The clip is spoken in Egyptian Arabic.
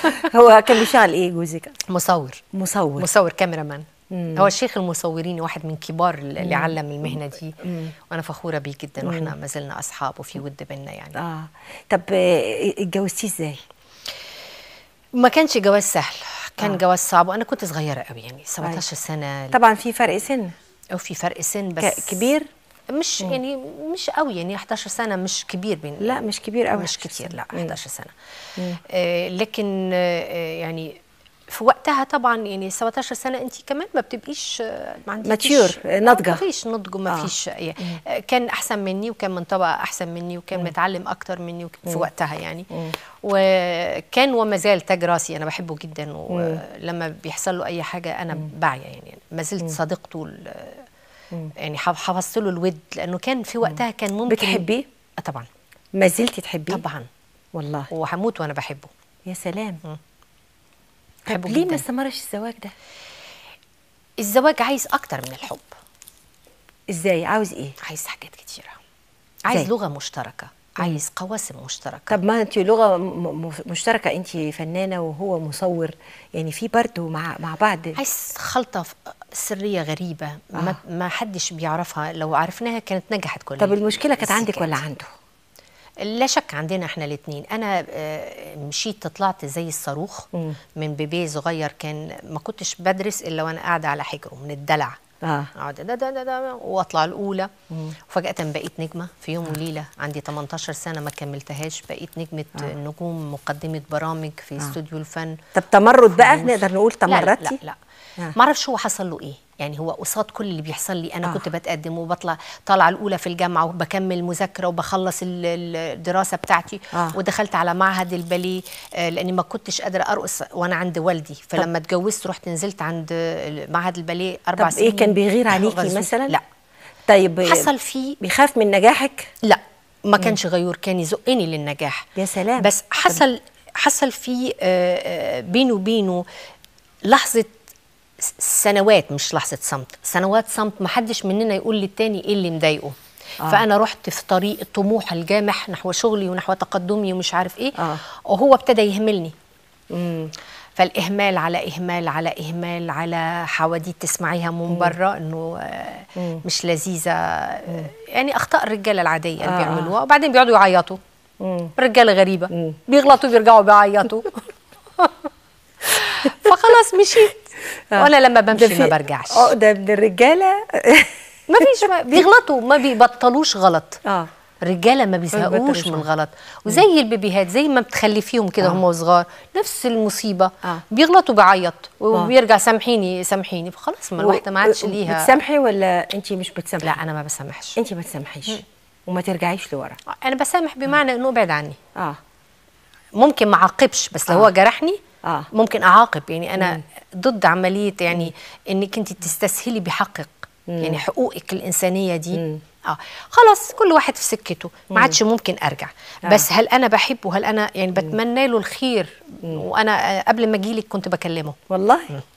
هو كان بيشتغل ايه جوزك مصور مصور مصور كاميرامان هو شيخ المصورين واحد من كبار اللي علم المهنه دي وانا فخوره بيه جدا واحنا ما زلنا اصحاب وفي ود بينا يعني اه طب آه، اتجوزتيه ازاي ما كانش جواز سهل كان آه. جواز صعب وانا كنت صغيره قوي يعني 17 سنه طبعا في فرق سن او في فرق سن ك- بس كبير مش يعني مش قوي يعني 11 سنه مش كبير بين لا مش كبير قوي مش كتير لا 11 سنه آه لكن آه يعني في وقتها طبعا يعني 17 سنه انت كمان ما بتبقيش آه، ما عندكيش Mature، آه، ناضجة. ما فيش نضج وما آه. فيش آه. آه كان احسن مني وكان من طبقه احسن مني وكان متعلم اكتر مني وك- في وقتها يعني وكان وما زال تاج راسي انا بحبه جدا ولما بيحصل له اي حاجه انا بعيا يعني ما زلت صديقته ال- يعني حف- حفظت له الود لانه كان في وقتها كان ممكن بتحبيه آه طبعا ما زلتي تحبيه طبعا والله وهموت وانا بحبه يا سلام طب بحبه ليه جداً. ما استمرش الزواج ده الزواج عايز اكتر من الحب ازاي عاوز ايه عايز حاجات كتيره عايز زي؟ لغه مشتركه عايز قواسم مشتركه طب ما انت لغه م- م- مشتركه انت فنانه وهو مصور يعني في برضه مع مع بعض عايز خلطه ف- سريه غريبه ما, ما حدش بيعرفها لو عرفناها كانت نجحت كلنا طب المشكله كانت عندك ولا عنده لا شك عندنا احنا الاثنين انا آه، مشيت طلعت زي الصاروخ مم. من بيبي صغير كان ما كنتش بدرس الا وانا قاعده على حجره من الدلع اه اقعد ده ده ده ده واطلع الاولى وفجاه بقيت نجمه في يوم وليله عندي 18 سنه ما كملتهاش بقيت نجمه نجوم مقدمه برامج في استوديو الفن طب تمرد بقى فلوس. نقدر نقول لا لا تمردتي لا, لا. آه. ما اعرفش هو حصل له ايه يعني هو قصاد كل اللي بيحصل لي انا آه. آه. كنت بتقدم وبطلع طالعه الاولى في الجامعه وبكمل مذاكره وبخلص ال- ال- الدراسه بتاعتي آه. ودخلت على معهد الباليه آه، لاني ما كنتش قادره ارقص وانا عند والدي فلما اتجوزت رحت نزلت عند معهد الباليه اربع طب سنين ايه كان بيغير عليكي غزوت. مثلا لا طيب حصل فيه بيخاف من نجاحك لا ما كانش غيور كان يزقني للنجاح يا سلام. بس حصل حصل في آه، آه، بينه وبينه لحظه س- سنوات مش لحظه صمت سنوات صمت ما حدش مننا يقول للتاني ايه اللي مضايقه آه. فانا رحت في طريق الطموح الجامح نحو شغلي ونحو تقدمي ومش عارف ايه آه. وهو ابتدى يهملني مم. فالاهمال على اهمال على اهمال على حواديت تسمعيها من بره انه آه، مش لذيذه آه، يعني اخطاء الرجاله العاديه اللي آه، بيعملوها وبعدين بيقعدوا يعيطوا مم. رجاله غريبه بيغلطوا بيرجعوا بيعيطوا فخلاص مشيت وانا لما ده بمشي ما في برجعش عقده من الرجاله ما فيش ما بيغلطوا ما بيبطلوش غلط اه الرجاله ما بيزهقوش بيبطلوش من غلط. الغلط وزي البيبيهات زي ما بتخلفيهم كده آه. هم صغار نفس المصيبه آه. بيغلطوا بيعيط وبيرجع سامحيني سامحيني فخلاص ما الواحده ما عادش و- ليها بتسامحي ولا انت مش بتسامحي لا انا ما بسامحش انت ما تسامحيش وما ترجعيش لورا انا بسامح بمعنى انه ابعد عني اه ممكن ما اعاقبش بس لو آه. هو جرحني آه. ممكن اعاقب يعني انا ضد عمليه يعني انك انت تستسهلي بحقك يعني حقوقك الانسانيه دي اه خلاص كل واحد في سكته ما عادش ممكن ارجع بس هل انا بحبه هل انا يعني بتمنى له الخير وانا آه، قبل ما اجيلك كنت بكلمه والله